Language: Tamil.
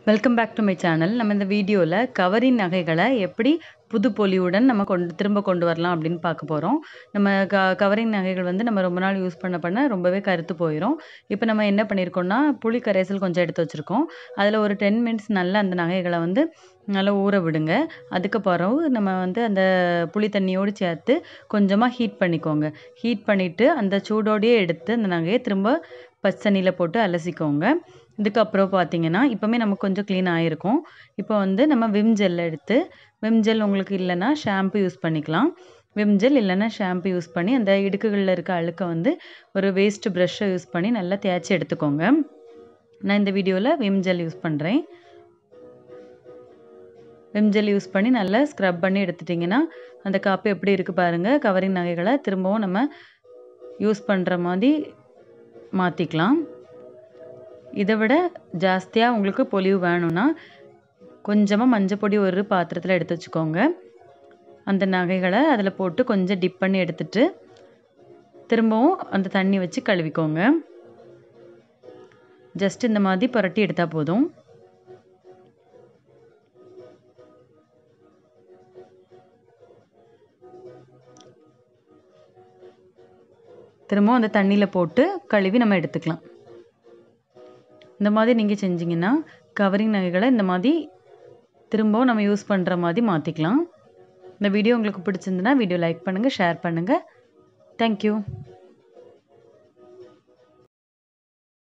welcome back to my channel நம்ம இந்த வீடியோவில் கவரிங் நகைகளை எப்படி புது பொலிவுடன் நம்ம கொண்டு திரும்ப கொண்டு வரலாம் அப்படின்னு பார்க்க போகிறோம் நம்ம க கவரிங் நகைகள் வந்து நம்ம ரொம்ப நாள் யூஸ் பண்ண பண்ண ரொம்பவே கருத்து போயிடும் இப்போ நம்ம என்ன பண்ணியிருக்கோம்னா புளி கரைசல் கொஞ்சம் எடுத்து வச்சுருக்கோம் அதில் ஒரு டென் மினிட்ஸ் நல்லா அந்த நகைகளை வந்து நல்லா ஊற விடுங்க அதுக்கப்புறம் நம்ம வந்து அந்த புளி தண்ணியோடு சேர்த்து கொஞ்சமாக ஹீட் பண்ணிக்கோங்க ஹீட் பண்ணிவிட்டு அந்த சூடோடையே எடுத்து அந்த நகையை திரும்ப பச்சனியில் போட்டு அலசிக்கோங்க இதுக்கப்புறம் பார்த்தீங்கன்னா இப்போமே நமக்கு கொஞ்சம் க்ளீன் ஆகிருக்கும் இப்போ வந்து நம்ம விம் ஜெல் எடுத்து விம் ஜெல் உங்களுக்கு இல்லைன்னா ஷாம்பு யூஸ் பண்ணிக்கலாம் விம் ஜெல் இல்லைன்னா ஷாம்பு யூஸ் பண்ணி அந்த இடுக்குகளில் இருக்க அழுக்கை வந்து ஒரு வேஸ்ட் ப்ரஷ்ஷை யூஸ் பண்ணி நல்லா தேய்ச்சி எடுத்துக்கோங்க நான் இந்த வீடியோவில் விம் ஜெல் யூஸ் பண்ணுறேன் விம் ஜெல் யூஸ் பண்ணி நல்லா ஸ்க்ரப் பண்ணி எடுத்துட்டிங்கன்னா அந்த காப்பு எப்படி இருக்குது பாருங்கள் கவரிங் நகைகளை திரும்பவும் நம்ம யூஸ் பண்ணுற மாதிரி மாற்றிக்கலாம் இதை விட ஜாஸ்தியாக உங்களுக்கு பொலிவு வேணும்னா கொஞ்சமாக மஞ்சப்பொடி ஒரு பாத்திரத்தில் எடுத்து வச்சுக்கோங்க அந்த நகைகளை அதில் போட்டு கொஞ்சம் டிப் பண்ணி எடுத்துட்டு திரும்பவும் அந்த தண்ணி வச்சு கழுவிக்கோங்க ஜஸ்ட் இந்த மாதிரி புரட்டி எடுத்தால் போதும் திரும்பவும் அந்த தண்ணியில் போட்டு கழுவி நம்ம எடுத்துக்கலாம் இந்த மாதிரி நீங்கள் செஞ்சிங்கன்னா கவரிங் நகைகளை இந்த மாதிரி திரும்பவும் நம்ம யூஸ் பண்ணுற மாதிரி மாற்றிக்கலாம் இந்த வீடியோ உங்களுக்கு பிடிச்சிருந்துன்னா வீடியோ லைக் பண்ணுங்கள் ஷேர் பண்ணுங்கள் தேங்க்யூ